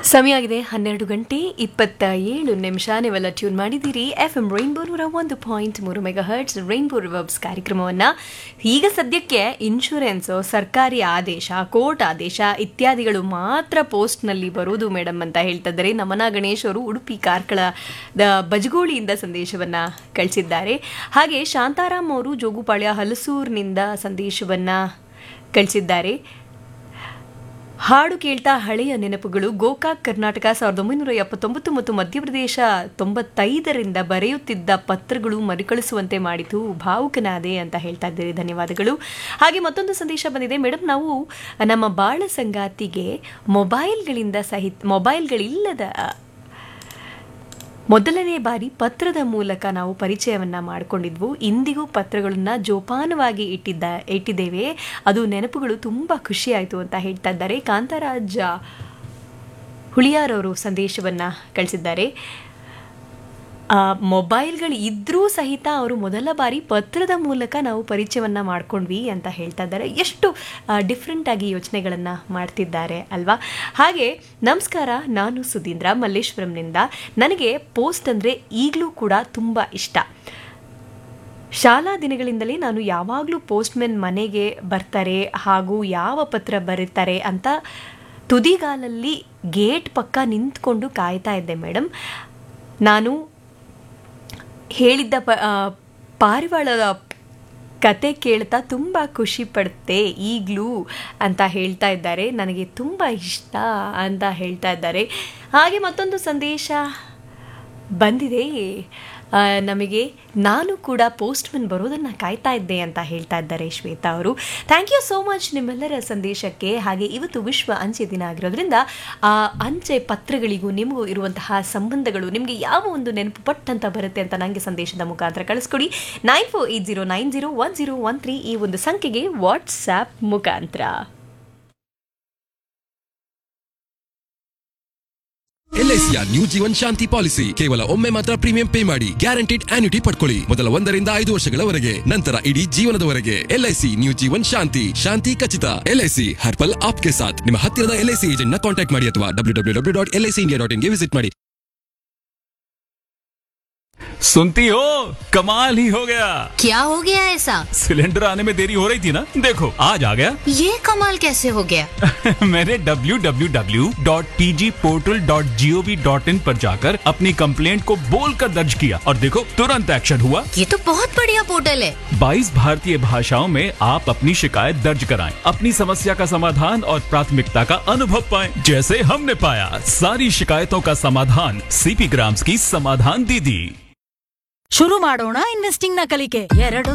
ಸಮಯ ಆಗಿದೆ ಹನ್ನೆರಡು ಗಂಟೆ ಇಪ್ಪತ್ತ ಏಳು ನಿಮಿಷ ನೀವೆಲ್ಲ ಟ್ಯೂನ್ ಮಾಡಿದ್ದೀರಿ ಎಫ್ ಎಂ ರೈನ್ಬೋ ನೂರ ಒಂದು ಪಾಯಿಂಟ್ ಮೂರು ಮೆಗಾ ಹರ್ಟ್ಸ್ ರೈನ್ಬೋ ರಿವರ್ಬ್ಸ್ ಕಾರ್ಯಕ್ರಮವನ್ನು ಈಗ ಸದ್ಯಕ್ಕೆ ಇನ್ಶೂರೆನ್ಸ್ ಸರ್ಕಾರಿ ಆದೇಶ ಕೋರ್ಟ್ ಆದೇಶ ಇತ್ಯಾದಿಗಳು ಮಾತ್ರ ಪೋಸ್ಟ್ನಲ್ಲಿ ಬರುವುದು ಮೇಡಮ್ ಅಂತ ಹೇಳ್ತಾ ಇದ್ದಾರೆ ನಮನ ಗಣೇಶ್ ಅವರು ಉಡುಪಿ ಕಾರ್ಕಳದ ಬಜಗೋಳಿಯಿಂದ ಸಂದೇಶವನ್ನು ಕಳಿಸಿದ್ದಾರೆ ಹಾಗೆ ಶಾಂತಾರಾಮ್ ಅವರು ಜೋಗುಪಾಳ್ಯ ಹಲಸೂರಿನಿಂದ ಸಂದೇಶವನ್ನು ಕಳಿಸಿದ್ದಾರೆ ಹಾಡು ಕೇಳ್ತಾ ಹಳೆಯ ನೆನಪುಗಳು ಗೋಕಾಕ್ ಕರ್ನಾಟಕ ಸಾವಿರದ ಒಂಬೈನೂರ ಎಪ್ಪತ್ತೊಂಬತ್ತು ಮತ್ತು ಮಧ್ಯಪ್ರದೇಶ ತೊಂಬತ್ತೈದರಿಂದ ಬರೆಯುತ್ತಿದ್ದ ಪತ್ರಗಳು ಮರುಕಳಿಸುವಂತೆ ಮಾಡಿತು ಭಾವುಕನಾದೆ ಅಂತ ಹೇಳ್ತಾ ಇದ್ದೀರಿ ಧನ್ಯವಾದಗಳು ಹಾಗೆ ಮತ್ತೊಂದು ಸಂದೇಶ ಬಂದಿದೆ ಮೇಡಮ್ ನಾವು ನಮ್ಮ ಬಾಳ ಸಂಗಾತಿಗೆ ಮೊಬೈಲ್ಗಳಿಂದ ಸಹಿತ ಮೊಬೈಲ್ಗಳಿಲ್ಲದ ಮೊದಲನೇ ಬಾರಿ ಪತ್ರದ ಮೂಲಕ ನಾವು ಪರಿಚಯವನ್ನ ಮಾಡಿಕೊಂಡಿದ್ವು ಇಂದಿಗೂ ಪತ್ರಗಳನ್ನ ಜೋಪಾನವಾಗಿ ಇಟ್ಟಿದ್ದ ಇಟ್ಟಿದ್ದೇವೆ ಅದು ನೆನಪುಗಳು ತುಂಬ ಖುಷಿಯಾಯಿತು ಅಂತ ಹೇಳ್ತಾ ಇದ್ದಾರೆ ಕಾಂತರಾಜ ಹುಳಿಯಾರವರು ಸಂದೇಶವನ್ನ ಕಳಿಸಿದ್ದಾರೆ ಆ, ಮೊಬೈಲ್ಗಳು ಇದ್ರೂ ಸಹಿತ ಅವರು ಮೊದಲ ಬಾರಿ ಪತ್ರದ ಮೂಲಕ ನಾವು ಪರಿಚಯವನ್ನ ಮಾಡ್ಕೊಂಡ್ವಿ ಅಂತ ಹೇಳ್ತಾ ಇದ್ದಾರೆ ಎಷ್ಟು ಡಿಫ್ರೆಂಟ್ ಆಗಿ ಯೋಚನೆಗಳನ್ನು ಮಾಡ್ತಿದ್ದಾರೆ ಅಲ್ವಾ ಹಾಗೆ ನಮಸ್ಕಾರ ನಾನು ಸುಧೀಂದ್ರ ಮಲ್ಲೇಶ್ವರಂನಿಂದ ನನಗೆ ಪೋಸ್ಟ್ ಅಂದರೆ ಈಗಲೂ ಕೂಡ ತುಂಬ ಇಷ್ಟ ಶಾಲಾ ದಿನಗಳಿಂದಲೇ ನಾನು ಯಾವಾಗಲೂ ಪೋಸ್ಟ್ಮೆನ್ ಮನೆಗೆ ಬರ್ತಾರೆ ಹಾಗೂ ಯಾವ ಪತ್ರ ಬರೀತಾರೆ ಅಂತ ತುದಿಗಾಲಲ್ಲಿ ಗೇಟ್ ಪಕ್ಕ ನಿಂತ್ಕೊಂಡು ಕಾಯ್ತಾ ಇದ್ದೆ ಮೇಡಮ್ ನಾನು ಹೇಳಿದ್ದ ಪ ಆ, ಪಾರಿವಾಳದ ಕತೆ ಕೇಳ್ತಾ ತುಂಬ ಖುಷಿ ಪಡುತ್ತೆ ಈಗಲೂ ಅಂತ ಹೇಳ್ತಾ ಇದ್ದಾರೆ ನನಗೆ ತುಂಬ ಇಷ್ಟ ಅಂತ ಹೇಳ್ತಾ ಇದ್ದಾರೆ ಹಾಗೆ ಮತ್ತೊಂದು ಸಂದೇಶ ಬಂದಿದೆ ಆ, ನಮಗೆ ನಾನು ಕೂಡ ಪೋಸ್ಟ್ಮನ್ ಬರೋದನ್ನು ಕಾಯ್ತಾ ಇದ್ದೆ ಅಂತ ಹೇಳ್ತಾ ಇದ್ದಾರೆ ಶ್ವೇತಾ ಅವರು ಥ್ಯಾಂಕ್ ಯು ಸೋ ಮಚ್ ನಿಮ್ಮೆಲ್ಲರ ಸಂದೇಶಕ್ಕೆ ಹಾಗೆ ಇವತ್ತು ವಿಶ್ವ ಅಂಚೆ ದಿನ ಆಗಿರೋದ್ರಿಂದ ಆ ಅಂಚೆ ಪತ್ರಗಳಿಗೂ ನಿಮಗೂ ಇರುವಂತಹ ಸಂಬಂಧಗಳು ನಿಮಗೆ ಯಾವ ಒಂದು ನೆನಪು ಪಟ್ ಅಂತ ಬರುತ್ತೆ ಅಂತ ನನಗೆ ಸಂದೇಶದ ಮುಖಾಂತರ ಕಳಿಸ್ಕೊಡಿ nine four eight zero nine zero one zero one three ಈ ಒಂದು ಸಂಖ್ಯೆಗೆ ವಾಟ್ಸ್ಆ್ಯಪ್ ಮುಖಾಂತರ ಎಲ್ಐಸಿಯ ನ್ಯೂ ಜೀವನ್ ಶಾಂತಿ ಪಾಲಿಸಿ ಕೇವಲ ಒಮ್ಮೆ ಮಾತ್ರ ಪ್ರೀಮಿಯಂ ಪೇ ಮಾಡಿ ಗ್ಯಾರಂಟಿಡ್ ಆನ್ಯುಟಿ ಪಡ್ಕೊಳ್ಳಿ ಮೊದಲ ಒಂದರಿಂದ ಐದು ವರ್ಷಗಳವರೆಗೆ ನಂತರ ಇಡೀ ಜೀವನದವರೆಗೆ ಎಲ್ಐಸಿ ನ್ಯೂ ಜೀವನ್ ಶಾಂತಿ ಶಾಂತಿ ಖಚಿತ ಎಲ್ಐಸಿ ಹರ್ಪಲ್ ಆಪ್ಗೆ ಸಾಥ್ ನಿಮ್ಮ ಹತ್ತಿರದ ಎಲ್ಐಸಿ ಏಜೆಂಟ್ ನ ಕಾಂಟ್ಯಾಕ್ಟ್ ಮಾಡಿ ಅಥವಾ W W W dot LIC India dot ಇನ್ಗೆ ವಿಸಿಟ್ ಮಾಡಿ सुनती हो कमाल ही हो गया क्या हो गया ऐसा सिलेंडर आने में देरी हो रही थी ना देखो आज आ गया ये कमाल कैसे हो गया मैंने www.pgportal.gov.in पर जाकर अपनी कंप्लेंट को बोलकर दर्ज किया और देखो तुरंत एक्शन हुआ ये तो बहुत बढ़िया पोर्टल है 22 भारतीय भाषाओं में आप अपनी शिकायत दर्ज कराएं, अपनी समस्या का समाधान और प्राथमिकता का अनुभव पाएं, जैसे हमने पाया सारी शिकायतों का समाधान सीपी ग्राम्स की समाधान दीदी ಶುರು ಮಾಡೋಣ ಇನ್ವೆಸ್ಟಿಂಗ್ ನ ಕಲಿಕೆ ಎರಡು